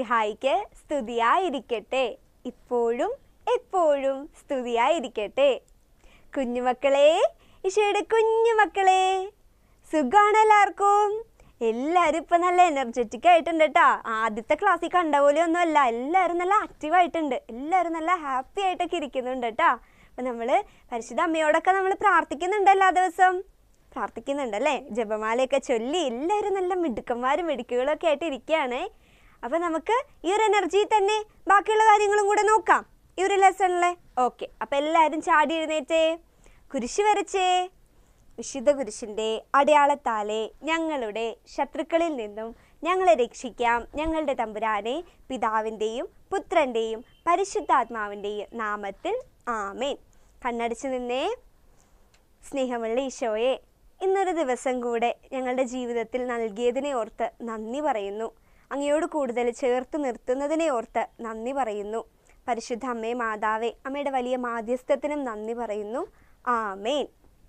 മിശിഹായിക്ക് സ്തുതിയായിരിക്കട്ടെ ഇപ്പോഴും എപ്പോഴും സ്തുതിയായിരിക്കട്ടെ കുഞ്ഞുമക്കളെ ഈശോയുടെ കുഞ്ഞുമക്കളെ സുഖാണ് എല്ലാവർക്കും എല്ലാവരും ഇപ്പം നല്ല എനർജറ്റിക് ആയിട്ടുണ്ട് കേട്ടോ ആദ്യത്തെ ക്ലാസ്സിൽ കണ്ട പോലെ ഒന്നും അല്ല എല്ലാവരും നല്ല ആക്റ്റീവ് ആയിട്ടുണ്ട് എല്ലാവരും നല്ല ഹാപ്പി ആയിട്ടൊക്കെ ഇരിക്കുന്നുണ്ട് കേട്ടോ അപ്പം നമ്മൾ പരിശുദ്ധ അമ്മയോടൊക്കെ നമ്മൾ പ്രാർത്ഥിക്കുന്നുണ്ട് എല്ലാ ദിവസവും പ്രാർത്ഥിക്കുന്നുണ്ടല്ലേ ജപമാലയൊക്കെ ചൊല്ലി എല്ലാവരും നല്ല മിടുക്കന്മാരും മിടുക്കുകളൊക്കെ ആയിട്ട് ഇരിക്കുകയാണേ അപ്പം നമുക്ക് ഈ ഒരു എനർജി തന്നെ ബാക്കിയുള്ള കാര്യങ്ങളും കൂടെ നോക്കാം ഈ ഒരു ലെസണിലെ ഓക്കെ അപ്പം എല്ലാവരും ചാടി എഴുന്നേറ്റേ കുരിശ് വരച്ചേ വിശുദ്ധ കുരിശിൻ്റെ അടയാളത്താലെ ഞങ്ങളുടെ ശത്രുക്കളിൽ നിന്നും ഞങ്ങളെ രക്ഷിക്കാം ഞങ്ങളുടെ തമ്പുരാനെ പിതാവിൻ്റെയും പുത്രൻ്റെയും പരിശുദ്ധാത്മാവിൻ്റെയും നാമത്തിൽ ആമേൻ കണ്ണടച്ച് നിന്നേ സ്നേഹമുള്ള ഈശോയെ ഇന്നൊരു ദിവസം കൂടെ ഞങ്ങളുടെ ജീവിതത്തിൽ നൽകിയതിനെ ഓർത്ത് നന്ദി പറയുന്നു അങ്ങയോട് കൂടുതൽ ചേർത്ത് നിർത്തുന്നതിനെ ഓർത്ത് നന്ദി പറയുന്നു പരിശുദ്ധ അമ്മേ മാതാവേ അമ്മയുടെ വലിയ മാധ്യസ്ഥത്തിനും നന്ദി പറയുന്നു ആമേൻ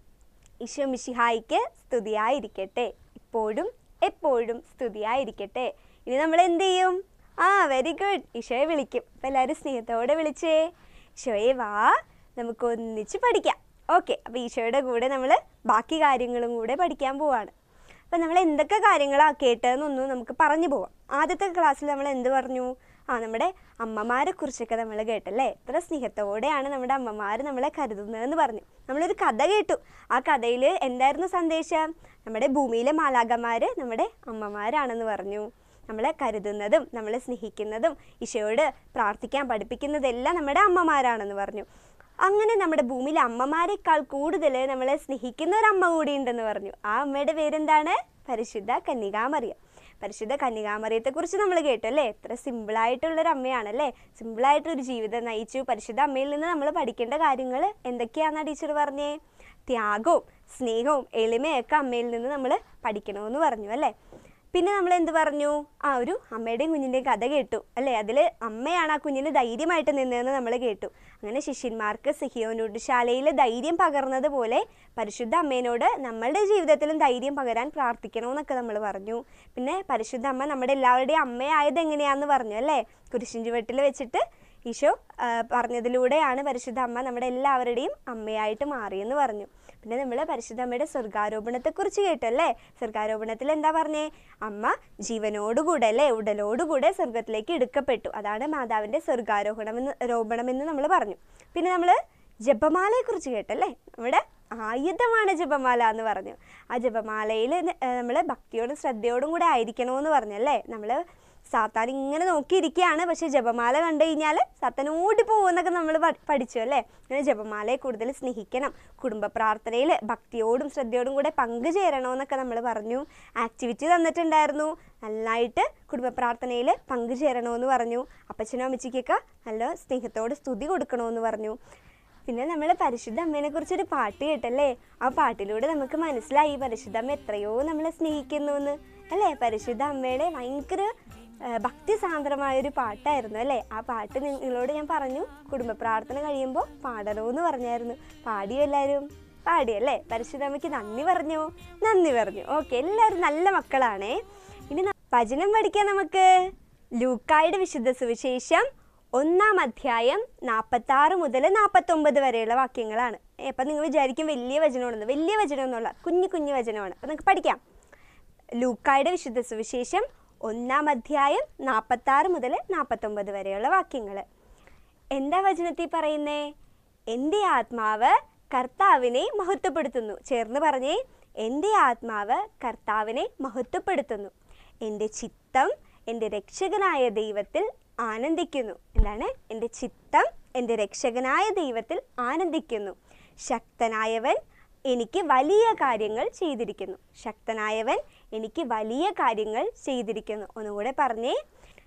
ഈശോ മിശിഹായിക്ക് സ്തുതിയായിരിക്കട്ടെ ഇപ്പോഴും എപ്പോഴും സ്തുതിയായിരിക്കട്ടെ ഇനി നമ്മൾ എന്ത് ചെയ്യും ആ വെരി ഗുഡ് ഈശോയെ വിളിക്കും അപ്പം എല്ലാവരും സ്നേഹത്തോടെ വിളിച്ചേ ഈശോയെ വാ നമുക്ക് ഒന്നിച്ച് പഠിക്കാം ഓക്കെ അപ്പോൾ ഈശോയുടെ കൂടെ നമ്മൾ ബാക്കി കാര്യങ്ങളും കൂടെ പഠിക്കാൻ പോവാണ് അപ്പം നമ്മൾ എന്തൊക്കെ കാര്യങ്ങളാണ് കേട്ടതെന്നൊന്നും നമുക്ക് പറഞ്ഞു പോവാം ആദ്യത്തെ ക്ലാസ്സിൽ നമ്മൾ എന്ത് പറഞ്ഞു ആ നമ്മുടെ അമ്മമാരെ കുറിച്ചൊക്കെ നമ്മൾ കേട്ടല്ലേ എത്ര സ്നേഹത്തോടെയാണ് നമ്മുടെ അമ്മമാർ നമ്മളെ കരുതുന്നതെന്ന് പറഞ്ഞു നമ്മളൊരു കഥ കേട്ടു ആ കഥയിൽ എന്തായിരുന്നു സന്ദേശം നമ്മുടെ ഭൂമിയിലെ മാലാകന്മാർ നമ്മുടെ അമ്മമാരാണെന്ന് പറഞ്ഞു നമ്മളെ കരുതുന്നതും നമ്മളെ സ്നേഹിക്കുന്നതും ഈശോയോട് പ്രാർത്ഥിക്കാൻ പഠിപ്പിക്കുന്നതെല്ലാം നമ്മുടെ അമ്മമാരാണെന്ന് പറഞ്ഞു അങ്ങനെ നമ്മുടെ ഭൂമിയിലെ അമ്മമാരെക്കാൾ കൂടുതൽ നമ്മളെ സ്നേഹിക്കുന്ന ഒരു അമ്മ കൂടി ഉണ്ടെന്ന് പറഞ്ഞു ആ അമ്മയുടെ പേരെന്താണ് പരിശുദ്ധ കന്യകാമറിയ പരിശുദ്ധ കന്യകാമറിയത്തെക്കുറിച്ച് നമ്മൾ കേട്ടു അല്ലേ എത്ര സിമ്പിളായിട്ടുള്ളൊരു അമ്മയാണല്ലേ സിമ്പിളായിട്ടൊരു ജീവിതം നയിച്ചു പരിശുദ്ധ അമ്മയിൽ നിന്ന് നമ്മൾ പഠിക്കേണ്ട കാര്യങ്ങൾ എന്തൊക്കെയാണെന്നാണ് ടീച്ചർ പറഞ്ഞേ ത്യാഗവും സ്നേഹവും എളിമയൊക്കെ അമ്മയിൽ നിന്ന് നമ്മൾ പഠിക്കണമെന്ന് പറഞ്ഞു അല്ലേ പിന്നെ നമ്മൾ എന്ത് പറഞ്ഞു ആ ഒരു അമ്മയുടെയും കുഞ്ഞിൻ്റെയും കഥ കേട്ടു അല്ലേ അതിൽ അമ്മയാണ് ആ കുഞ്ഞിന് ധൈര്യമായിട്ട് നിന്നതെന്ന് നമ്മൾ കേട്ടു അങ്ങനെ ശിഷ്യന്മാർക്ക് സിഹിയോനോട് ശാലയിൽ ധൈര്യം പകർന്നത് പോലെ പരിശുദ്ധ അമ്മേനോട് നമ്മളുടെ ജീവിതത്തിലും ധൈര്യം പകരാൻ പ്രാർത്ഥിക്കണമെന്നൊക്കെ നമ്മൾ പറഞ്ഞു പിന്നെ പരിശുദ്ധ അമ്മ നമ്മുടെ എല്ലാവരുടെയും അമ്മയായത് എങ്ങനെയാണെന്ന് പറഞ്ഞു അല്ലേ കുരിശിൻ ചുവട്ടിൽ വെച്ചിട്ട് ഈശോ ആ, പറഞ്ഞതിലൂടെയാണ് പരിശുദ്ധ അമ്മ നമ്മുടെ എല്ലാവരുടെയും അമ്മയായിട്ട് മാറിയെന്ന് പറഞ്ഞു പിന്നെ നമ്മൾ പരിശുദ്ധ അമ്മയുടെ സ്വർഗാരോപണത്തെക്കുറിച്ച് കേട്ടല്ലേ സ്വർഗാരോപണത്തിൽ എന്താ പറഞ്ഞേ അമ്മ ജീവനോടുകൂടെ അല്ലേ ഉടലോടുകൂടെ സ്വർഗത്തിലേക്ക് എടുക്കപ്പെട്ടു അതാണ് മാതാവിൻ്റെ സ്വർഗാരോഹണം എന്ന് ആരോപണം എന്ന് നമ്മൾ പറഞ്ഞു പിന്നെ നമ്മൾ ജപമാലയെക്കുറിച്ച് കേട്ടല്ലേ നമ്മുടെ ആയുധമാണ് ജപമാല എന്ന് പറഞ്ഞു ആ ജപമാലയിൽ നമ്മൾ ഭക്തിയോടും ശ്രദ്ധയോടും കൂടെ ആയിരിക്കണമെന്ന് പറഞ്ഞല്ലേ നമ്മൾ സാത്താൻ ഇങ്ങനെ നോക്കിയിരിക്കുകയാണ് പക്ഷേ ജപമാല കണ്ടു കഴിഞ്ഞാൽ സാത്താൻ ഓടിപ്പോകുമെന്നൊക്കെ നമ്മൾ പഠിച്ചു അല്ലേ അങ്ങനെ ജപമാലയെ കൂടുതൽ സ്നേഹിക്കണം കുടുംബ പ്രാർത്ഥനയിൽ ഭക്തിയോടും ശ്രദ്ധയോടും കൂടെ പങ്കുചേരണമെന്നൊക്കെ നമ്മൾ പറഞ്ഞു ആക്ടിവിറ്റി തന്നിട്ടുണ്ടായിരുന്നു നന്നായിട്ട് കുടുംബ പ്രാർത്ഥനയിൽ പങ്കുചേരണമെന്ന് പറഞ്ഞു അപ്പച്ചനും അമ്മച്ചിക്കൊക്കെ നല്ല സ്നേഹത്തോട് സ്തുതി കൊടുക്കണമെന്ന് പറഞ്ഞു പിന്നെ നമ്മൾ പരിശുദ്ധ അമ്മേനെ കുറിച്ചൊരു പാട്ട് കേട്ടല്ലേ ആ പാട്ടിലൂടെ നമുക്ക് മനസ്സിലായി പരിശുദ്ധ അമ്മ എത്രയോ നമ്മളെ സ്നേഹിക്കുന്നു എന്ന് അല്ലേ പരിശുദ്ധ അമ്മയുടെ ഭയങ്കര ആ, ഭക്തിസാന്ദ്രമായൊരു പാട്ടായിരുന്നു അല്ലേ ആ പാട്ട് നിങ്ങളോട് ഞാൻ പറഞ്ഞു കുടുംബ പ്രാർത്ഥന കഴിയുമ്പോൾ പാടണമെന്ന് പറഞ്ഞായിരുന്നു പാടിയോ എല്ലാവരും പാടിയല്ലേ പരിശുദ്ധ അമ്മയ്ക്ക് നന്ദി പറഞ്ഞു നന്ദി പറഞ്ഞു ഓക്കെ എല്ലാവരും നല്ല മക്കളാണേ ഇനി ന- ഭജനം പഠിക്കാം നമുക്ക് ലൂക്കായുടെ വിശുദ്ധ സുവിശേഷം ഒന്നാം അധ്യായം നാൽപ്പത്താറ് മുതൽ നാൽപ്പത്തൊമ്പത് വരെയുള്ള വാക്യങ്ങളാണ് അപ്പം നിങ്ങൾ വിചാരിക്കും വലിയ വചനമാണെന്ന് വലിയ വചനമൊന്നുമല്ല കുഞ്ഞു കുഞ്ഞു വചനമാണ് അപ്പം നിങ്ങൾക്ക് പഠിക്കാം ലൂക്കായുടെ വിശുദ്ധ സുവിശേഷം ഒന്നാം അധ്യായം നാൽപ്പത്താറ് മുതൽ നാൽപ്പത്തൊമ്പത് വരെയുള്ള വാക്യങ്ങൾ എന്താ വചനത്തിൽ പറയുന്നേ എൻ്റെ ആത്മാവ് കർത്താവിനെ മഹത്വപ്പെടുത്തുന്നു ചേർന്ന് പറഞ്ഞേ എൻ്റെ ആത്മാവ് കർത്താവിനെ മഹത്വപ്പെടുത്തുന്നു എൻ്റെ ചിത്തം എൻ്റെ രക്ഷകനായ ദൈവത്തിൽ ആനന്ദിക്കുന്നു എന്താണ് എൻ്റെ ചിത്തം എൻ്റെ രക്ഷകനായ ദൈവത്തിൽ ആനന്ദിക്കുന്നു ശക്തനായവൻ എനിക്ക് വലിയ കാര്യങ്ങൾ ചെയ്തിരിക്കുന്നു ശക്തനായവൻ എനിക്ക് വലിയ കാര്യങ്ങൾ ചെയ്തിരിക്കുന്നു ഒന്നുകൂടെ പറഞ്ഞേ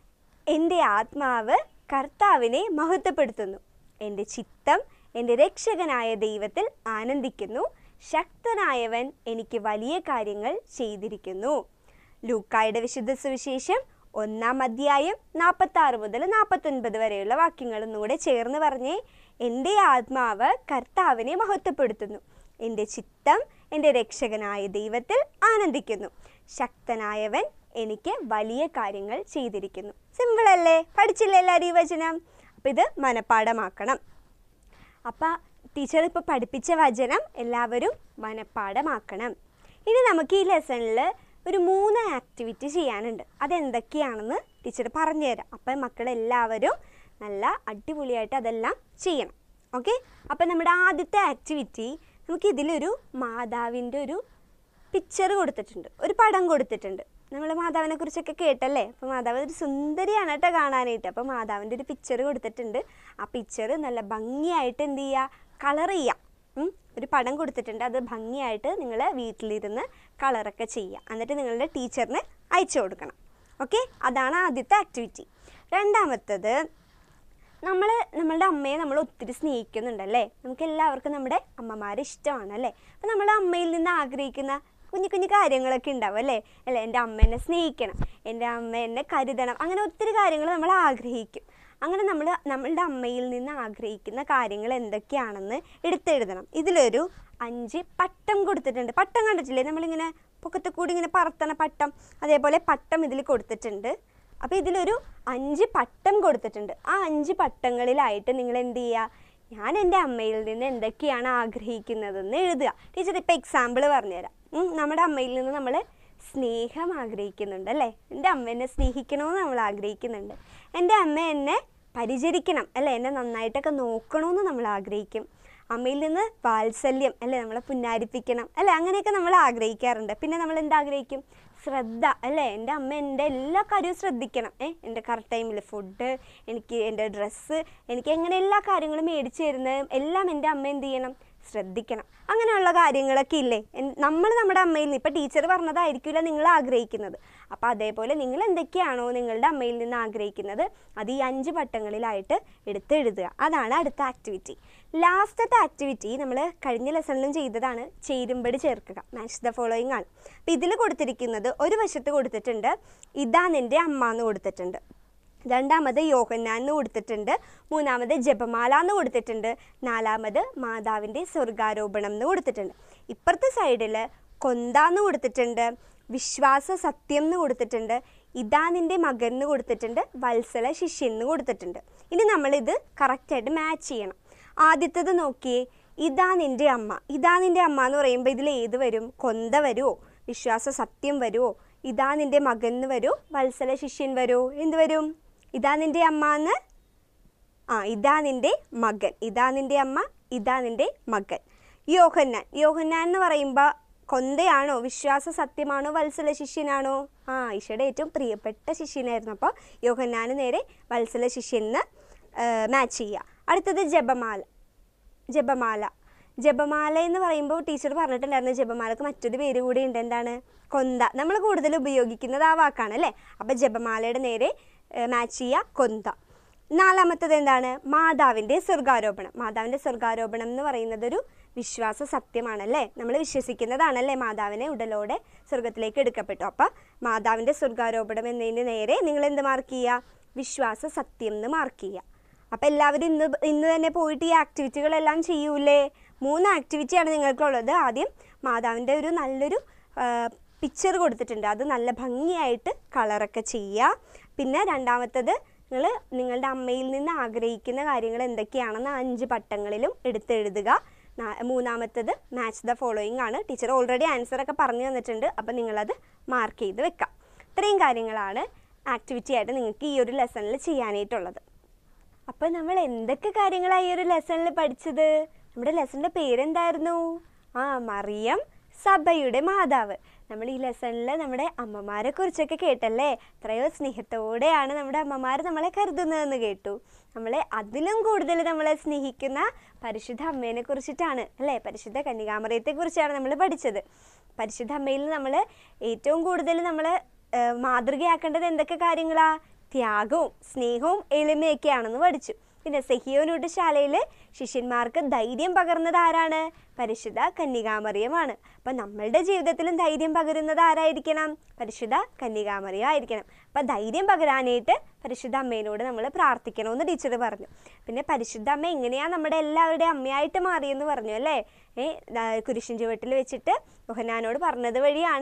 എൻ്റെ ആത്മാവ് കർത്താവിനെ മഹത്വപ്പെടുത്തുന്നു എൻ്റെ ചിത്തം എൻ്റെ രക്ഷകനായ ദൈവത്തിൽ ആനന്ദിക്കുന്നു ശക്തനായവൻ എനിക്ക് വലിയ കാര്യങ്ങൾ ചെയ്തിരിക്കുന്നു ലൂക്കായുടെ വിശുദ്ധ സുവിശേഷം ഒന്നാം അധ്യായം നാൽപ്പത്തി ആറ് മുതൽ നാൽപ്പത്തൊൻപത് വരെയുള്ള വാക്യങ്ങൾ ഒന്നുകൂടെ ചേർന്ന് പറഞ്ഞേ എൻ്റെ ആത്മാവ് കർത്താവിനെ മഹത്വപ്പെടുത്തുന്നു എൻ്റെ ചിത്തം എൻ്റെ രക്ഷകനായ ദൈവത്തിൽ ആനന്ദിക്കുന്നു ശക്തനായവൻ എനിക്ക് വലിയ കാര്യങ്ങൾ ചെയ്തിരിക്കുന്നു സിമ്പിൾ അല്ലേ പഠിച്ചില്ലേ എല്ലാവരും ഈ വചനം അപ്പം ഇത് മനഃപ്പാടമാക്കണം അപ്പം ടീച്ചർ ഇപ്പോൾ പഠിപ്പിച്ച വചനം എല്ലാവരും മനഃപ്പാടമാക്കണം ഇനി നമുക്ക് ഈ ലെസണിൽ ഒരു മൂന്ന് ആക്ടിവിറ്റി ചെയ്യാനുണ്ട് അതെന്തൊക്കെയാണെന്ന് ടീച്ചർ പറഞ്ഞുതരാം അപ്പം മക്കളെല്ലാവരും നല്ല അടിപൊളിയായിട്ട് അതെല്ലാം ചെയ്യണം ഓക്കെ അപ്പം നമ്മുടെ ആദ്യത്തെ ആക്ടിവിറ്റി നമുക്ക് ഇതിലൊരു മാതാവിൻ്റെ ഒരു പിക്ചർ കൊടുത്തിട്ടുണ്ട് ഒരു പടം കൊടുത്തിട്ടുണ്ട് നമ്മൾ മാതാവിനെ കുറിച്ചൊക്കെ കേട്ടല്ലേ അപ്പോൾ മാതാവ് ഒരു സുന്ദരിയാണ് കേട്ടോ കാണാനായിട്ട് അപ്പോൾ മാതാവിൻ്റെ ഒരു പിക്ചർ കൊടുത്തിട്ടുണ്ട് ആ പിക്ചർ നല്ല ഭംഗിയായിട്ട് എന്ത് ചെയ്യുക കളർ ചെയ്യുക ഉം. ഒരു പടം കൊടുത്തിട്ടുണ്ട് അത് ഭംഗിയായിട്ട് നിങ്ങൾ വീട്ടിലിരുന്ന് കളറൊക്കെ ചെയ്യുക എന്നിട്ട് നിങ്ങളുടെ ടീച്ചറിന് അയച്ചു കൊടുക്കണം ഓക്കെ അതാണ് ആദ്യത്തെ ആക്ടിവിറ്റി രണ്ടാമത്തത് നമ്മൾ നമ്മളുടെ അമ്മയെ നമ്മൾ ഒത്തിരി സ്നേഹിക്കുന്നുണ്ടല്ലേ നമുക്ക് എല്ലാവർക്കും നമ്മുടെ അമ്മമാരെ ഇഷ്ടമാണ് അല്ലേ അപ്പം നമ്മുടെ അമ്മയിൽ നിന്ന് ആഗ്രഹിക്കുന്ന കുഞ്ഞു കുഞ്ഞു കാര്യങ്ങളൊക്കെ ഉണ്ടാവും അല്ലേ അല്ലേ എൻ്റെ അമ്മ എന്നെ സ്നേഹിക്കണം എൻ്റെ അമ്മ എന്നെ കരുതണം അങ്ങനെ ഒത്തിരി കാര്യങ്ങൾ നമ്മൾ ആഗ്രഹിക്കും അങ്ങനെ നമ്മൾ നമ്മളുടെ അമ്മയിൽ നിന്ന് ആഗ്രഹിക്കുന്ന കാര്യങ്ങൾ എന്തൊക്കെയാണെന്ന് എടുത്തെഴുതണം ഇതിലൊരു അഞ്ച് പട്ടം കൊടുത്തിട്ടുണ്ട് പട്ടം കണ്ടിട്ടില്ലേ നമ്മളിങ്ങനെ പൊക്കത്തെ കൂടി ഇങ്ങനെ പറത്തണ പട്ടം അതേപോലെ പട്ടം ഇതിൽ കൊടുത്തിട്ടുണ്ട് അപ്പോൾ ഇതിലൊരു അഞ്ച് പട്ടം കൊടുത്തിട്ടുണ്ട് ആ അഞ്ച് പട്ടങ്ങളിലായിട്ട് നിങ്ങൾ എന്ത് ചെയ്യുക ഞാൻ എൻ്റെ അമ്മയിൽ നിന്ന് എന്തൊക്കെയാണ് ആഗ്രഹിക്കുന്നതെന്ന് എഴുതുക ടീച്ചർ ഇപ്പോൾ എക്സാമ്പിൾ പറഞ്ഞുതരാം ഉം, നമ്മുടെ അമ്മയിൽ നിന്ന് നമ്മൾ സ്നേഹം ആഗ്രഹിക്കുന്നുണ്ട് അല്ലേ എൻ്റെ അമ്മ എന്നെ സ്നേഹിക്കണമെന്ന് നമ്മൾ ആഗ്രഹിക്കുന്നുണ്ട് എൻ്റെ അമ്മ എന്നെ പരിചരിക്കണം അല്ലേ എന്നെ നന്നായിട്ടൊക്കെ നോക്കണമെന്ന് നമ്മൾ ആഗ്രഹിക്കും അമ്മയിൽ നിന്ന് വാത്സല്യം അല്ലേ നമ്മളെ പുന്നാരിപ്പിക്കണം അല്ലേ അങ്ങനെയൊക്കെ നമ്മൾ ആഗ്രഹിക്കാറുണ്ട് പിന്നെ നമ്മൾ എന്താഗ്രഹിക്കും ശ്രദ്ധ അല്ലേ എൻ്റെ അമ്മ എൻ്റെ എല്ലാ കാര്യവും ശ്രദ്ധിക്കണം ഏ എൻ്റെ കറക്റ്റ് ടൈമിൽ ഫുഡ് എനിക്ക് എൻ്റെ ഡ്രസ്സ് എനിക്ക് എങ്ങനെ എല്ലാ കാര്യങ്ങളും മേടിച്ചു തരുന്നതും എല്ലാം എൻ്റെ അമ്മ എന്ത് ചെയ്യണം ശ്രദ്ധിക്കണം അങ്ങനെയുള്ള കാര്യങ്ങളൊക്കെ ഇല്ലേ നമ്മൾ നമ്മുടെ അമ്മയിൽ നിന്ന് ഇപ്പം ടീച്ചർ പറഞ്ഞതായിരിക്കില്ല നിങ്ങൾ ആഗ്രഹിക്കുന്നത് അപ്പോൾ അതേപോലെ നിങ്ങൾ എന്തൊക്കെയാണോ നിങ്ങളുടെ അമ്മയിൽ നിന്ന് ആഗ്രഹിക്കുന്നത് അത് ഈ അഞ്ച് പട്ടങ്ങളിലായിട്ട് എടുത്ത് എഴുതുക അതാണ് അടുത്ത ആക്ടിവിറ്റി ലാസ്റ്റത്തെ ആക്ടിവിറ്റി നമ്മൾ കഴിഞ്ഞ ലെസണിലും ചെയ്തതാണ് ചേരുമ്പടി ചേർക്കുക മാച്ച് ദ ഫോളോയിങ് ആണ് അപ്പോൾ ഇതിൽ കൊടുത്തിരിക്കുന്നത് ഒരു വശത്ത് കൊടുത്തിട്ടുണ്ട് ഇതാ നിൻ്റെ അമ്മ എന്ന് കൊടുത്തിട്ടുണ്ട് രണ്ടാമത് യോഹന്നാൻ എന്ന് കൊടുത്തിട്ടുണ്ട് മൂന്നാമത് ജപമാല എന്ന് കൊടുത്തിട്ടുണ്ട് നാലാമത് മാതാവിൻ്റെ സ്വർഗാരോപണം എന്ന് കൊടുത്തിട്ടുണ്ട് ഇപ്പുറത്തെ സൈഡിൽ കൊന്താന്ന് കൊടുത്തിട്ടുണ്ട് വിശ്വാസ സത്യം എന്ന് കൊടുത്തിട്ടുണ്ട് ഇതാ നിൻ്റെ മകൻ എന്ന് കൊടുത്തിട്ടുണ്ട് വത്സല ശിഷ്യൻ എന്ന് കൊടുത്തിട്ടുണ്ട് ഇനി നമ്മളിത് കറക്റ്റായിട്ട് മാച്ച് ചെയ്യണം ആദ്യത്തേത് നോക്കിയേ ഇതാ നിൻ്റെ അമ്മ ഇതാ നിൻ്റെ അമ്മ എന്ന് പറയുമ്പോൾ ഇതിൽ ഏത് വരും കൊന്ത വരുമോ വിശ്വാസ സത്യം വരുമോ ഇതാ നിൻ്റെ മകൻ എന്ന് വരുമോ വത്സല ശിഷ്യൻ വരുമോ എന്ത് വരും ഇതാ നിൻ്റെ അമ്മ എന്ന് ആ ഇതാ നിൻ്റെ മകൻ ഇതാ നിൻ്റെ അമ്മ ഇതാ നിൻ്റെ മകൻ യോഹന്നാൻ യോഹന്നാൻ എന്ന് പറയുമ്പോൾ കൊന്തയാണോ വിശ്വാസ സത്യമാണോ വത്സല ശിഷ്യനാണോ ആ ഈശോയുടെ ഏറ്റവും പ്രിയപ്പെട്ട ശിഷ്യനായിരുന്നു അപ്പോൾ യോഹന്നാന് നേരെ വത്സല ശിഷ്യന് മാച്ച് ചെയ്യുക അടുത്തത് ജപമാല ജപമാല ജപമാല എന്ന് പറയുമ്പോൾ ടീച്ചർ പറഞ്ഞിട്ടുണ്ടായിരുന്നു ജപമാലക്ക് മറ്റൊരു പേര് കൂടി ഉണ്ട് എന്താണ് കൊന്ത നമ്മൾ കൂടുതൽ ഉപയോഗിക്കുന്നത് ആ വാക്കാണ് അല്ലേ അപ്പോൾ ജപമാലയുടെ നേരെ മാച്ച് ചെയ്യുക കൊന്ത നാലാമത്തത് എന്താണ് മാതാവിൻ്റെ സ്വർഗാരോപണം മാതാവിൻ്റെ സ്വർഗാരോപണം എന്ന് പറയുന്നത് ഒരു വിശ്വാസ സത്യമാണല്ലേ നമ്മൾ വിശ്വസിക്കുന്നതാണല്ലേ മാതാവിനെ ഉടലോടെ സ്വർഗത്തിലേക്ക് എടുക്കപ്പെട്ടു അപ്പം മാതാവിൻ്റെ സ്വർഗാരോപണം എന്നതിന് നേരെ നിങ്ങൾ എന്ത് മാർക്ക് ചെയ്യുക വിശ്വാസ സത്യം എന്ന് മാർക്ക് ചെയ്യുക അപ്പം എല്ലാവരും ഇന്ന് ഇന്ന് തന്നെ പോയിട്ട് ഈ ആക്ടിവിറ്റികളെല്ലാം ചെയ്യൂലേ മൂന്ന് ആക്ടിവിറ്റിയാണ് നിങ്ങൾക്കുള്ളത് ആദ്യം മാതാവിൻ്റെ ഒരു നല്ലൊരു പിക്ചർ കൊടുത്തിട്ടുണ്ട് അത് നല്ല ഭംഗിയായിട്ട് കളറൊക്കെ ചെയ്യുക പിന്നെ രണ്ടാമത്തത് നിങ്ങൾ നിങ്ങളുടെ അമ്മയിൽ നിന്ന് ആഗ്രഹിക്കുന്ന കാര്യങ്ങൾ എന്തൊക്കെയാണെന്ന് അഞ്ച് പട്ടങ്ങളിലും എടുത്തെഴുതുക നാ- മൂന്നാമത്തത് മാച്ച് ദ ഫോളോയിങ് ആണ് ടീച്ചർ ഓൾറെഡി ആൻസറൊക്കെ പറഞ്ഞു തന്നിട്ടുണ്ട് അപ്പം നിങ്ങളത് മാർക്ക് ചെയ്ത് വെക്കാം ഇത്രയും കാര്യങ്ങളാണ് ആക്ടിവിറ്റി ആയിട്ട് നിങ്ങൾക്ക് ഈ ഒരു ലെസണിൽ ചെയ്യാനായിട്ടുള്ളത് അപ്പം നമ്മൾ എന്തൊക്കെ കാര്യങ്ങളാണ് ഈ ഒരു ലെസണിൽ പഠിച്ചത് നമ്മുടെ ലെസണിൻ്റെ പേരെന്തായിരുന്നു ആ മറിയം സഭയുടെ മാതാവ് നമ്മൾ ഈ ലെസണിൽ നമ്മുടെ അമ്മമാരെ കുറിച്ചൊക്കെ കേട്ടല്ലേ എത്രയോ സ്നേഹത്തോടെയാണ് നമ്മുടെ അമ്മമാർ നമ്മളെ കരുതുന്നതെന്ന് കേട്ടു നമ്മളെ അതിലും കൂടുതൽ നമ്മളെ സ്നേഹിക്കുന്ന പരിശുദ്ധ അമ്മേനെ കുറിച്ചിട്ടാണ് അല്ലേ പരിശുദ്ധ കന്യകാമറിയത്തെ കുറിച്ചാണ് നമ്മൾ പഠിച്ചത് പരിശുദ്ധ അമ്മയിൽ നമ്മൾ ഏറ്റവും കൂടുതൽ നമ്മൾ മാതൃകയാക്കേണ്ടത് എന്തൊക്കെ കാര്യങ്ങളാ ത്യാഗവും സ്നേഹവും എളിമയൊക്കെയാണെന്ന് പഠിച്ചു പിന്നെ സെഹിയോനൂട്ട് ശാലയിൽ ശിഷ്യന്മാർക്ക് ധൈര്യം പകർന്നത് ആരാണ് പരിശുദ്ധ കന്യകാമറിയമാണ് അപ്പം നമ്മളുടെ ജീവിതത്തിലും ധൈര്യം പകരുന്നത് ആരായിരിക്കണം പരിശുദ്ധ കന്യകാമറിയം ആയിരിക്കണം അപ്പം ധൈര്യം പകരാനായിട്ട് പരിശുദ്ധ അമ്മേനോട് നമ്മൾ പ്രാർത്ഥിക്കണമെന്ന് ടീച്ചർ പറഞ്ഞു പിന്നെ പരിശുദ്ധ അമ്മ എങ്ങനെയാണ് നമ്മുടെ എല്ലാവരുടെയും അമ്മയായിട്ട് മാറിയെന്ന് പറഞ്ഞു അല്ലേ ഏ ദാ കുരിശിൻ ചുവട്ടിൽ വെച്ചിട്ട് യോഹന്നാനോട് പറഞ്ഞത് വഴിയാണ്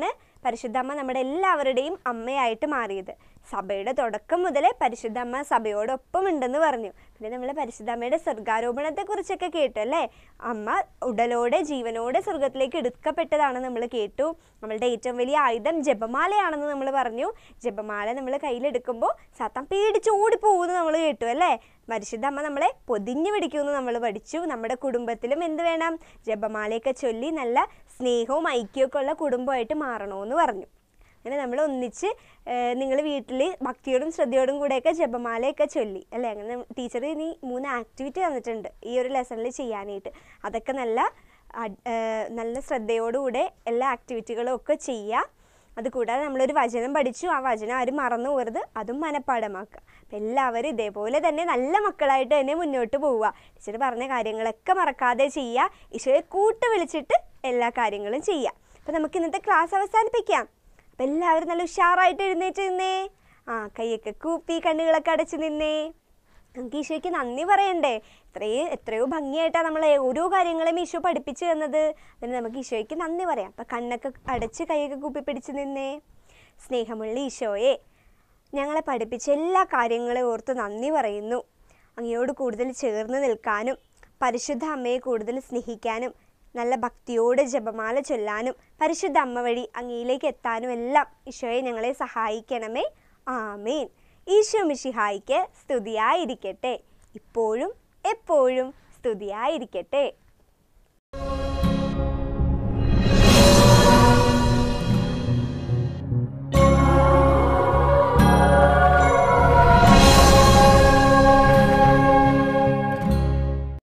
പരിശുദ്ധമ്മ നമ്മുടെ എല്ലാവരുടെയും അമ്മയായിട്ട് മാറിയത് സഭയുടെ തുടക്കം മുതലേ പരിശുദ്ധമ്മ സഭയോടൊപ്പം ഉണ്ടെന്ന് പറഞ്ഞു പിന്നെ നമ്മൾ പരിശുദ്ധമ്മയുടെ സ്വർഗാരോപണത്തെക്കുറിച്ചൊക്കെ കേട്ടു അല്ലേ അമ്മ ഉടലോടെ ജീവനോടെ സ്വർഗത്തിലേക്ക് എടുക്കപ്പെട്ടതാണ് നമ്മൾ കേട്ടു നമ്മളുടെ ഏറ്റവും വലിയ ആയുധം ജപമാലയാണെന്ന് നമ്മൾ പറഞ്ഞു ജപമാല നമ്മൾ കയ്യിലെടുക്കുമ്പോൾ സാത്താൻ പേടിച്ച് ഓടിപ്പോകുമെന്ന് നമ്മൾ കേട്ടു അല്ലേ പരിശുദ്ധ അമ്മ നമ്മളെ പൊതിഞ്ഞു പിടിക്കുമെന്ന് നമ്മൾ പഠിച്ചു നമ്മുടെ കുടുംബത്തിലും എന്ത് വേണം ജപമാലയൊക്കെ ചൊല്ലി നല്ല സ്നേഹവും ഐക്യമൊക്കെ ഉള്ള കുടുംബമായിട്ട് മാറണമെന്ന് പറഞ്ഞു അങ്ങനെ നമ്മൾ ഒന്നിച്ച് നിങ്ങൾ വീട്ടിൽ ഭക്തിയോടും ശ്രദ്ധയോടും കൂടെയൊക്കെ ജപമാലയൊക്കെ ചൊല്ലി അല്ലേ അങ്ങനെ ടീച്ചർ ഇനി മൂന്ന് ആക്ടിവിറ്റി തന്നിട്ടുണ്ട് ഈ ഒരു ലെസണിൽ ചെയ്യാനായിട്ട് അതൊക്കെ നല്ല അഡ്- ഏഹ് നല്ല ശ്രദ്ധയോടുകൂടെ എല്ലാ ആക്ടിവിറ്റികളും ഒക്കെ ചെയ്യുക അതുകൂടാതെ നമ്മളൊരു വചനം പഠിച്ചു ആ വചനം ആരും മറന്നു പോകരുത് അതും മനഃപ്പാടമാക്കുക അപ്പം എല്ലാവരും ഇതേപോലെ തന്നെ നല്ല മക്കളായിട്ട് തന്നെ മുന്നോട്ട് പോവുക ടീച്ചർ പറഞ്ഞ കാര്യങ്ങളൊക്കെ മറക്കാതെ ചെയ്യുക ഈശോയെ കൂട്ട് വിളിച്ചിട്ട് എല്ലാ കാര്യങ്ങളും ചെയ്യുക അപ്പം നമുക്ക് ഇന്നത്തെ ക്ലാസ് അവസാനിപ്പിക്കാം അപ്പം എല്ലാവരും നല്ല ഉഷാറായിട്ട് എഴുന്നേറ്റ് നിന്നേ ആ കൈയൊക്കെ കൂപ്പി കണ്ണുകളൊക്കെ അടച്ച് നിന്നേ നമുക്ക് ഈശോയ്ക്ക് നന്ദി പറയണ്ടേ ഇത്രയോ എത്രയോ ഭംഗിയായിട്ടാണ് നമ്മൾ ഓരോ കാര്യങ്ങളും ഈശോ പഠിപ്പിച്ചു തന്നത് അതിന് നമുക്ക് ഈശോയ്ക്ക് നന്ദി പറയാം അപ്പം കണ്ണൊക്കെ അടച്ച് കൈയൊക്കെ കൂപ്പി പിടിച്ച് നിന്നേ സ്നേഹമുള്ള ഈശോയെ ഞങ്ങളെ പഠിപ്പിച്ച എല്ലാ കാര്യങ്ങളെയും ഓർത്ത് നന്ദി പറയുന്നു അങ്ങയോട് കൂടുതൽ ചേർന്ന് നിൽക്കാനും പരിശുദ്ധ അമ്മയെ കൂടുതൽ സ്നേഹിക്കാനും നല്ല ഭക്തിയോടെ ജപമാല ചൊല്ലാനും പരിശുദ്ധ അമ്മ വഴി അങ്ങയിലേക്ക് എത്താനും എല്ലാം ഈശോയെ ഞങ്ങളെ സഹായിക്കണമേ ആമേൻ ഈശോ മിശിഹായിക്ക് സ്തുതിയായിരിക്കട്ടെ ഇപ്പോഴും എപ്പോഴും സ്തുതിയായിരിക്കട്ടെ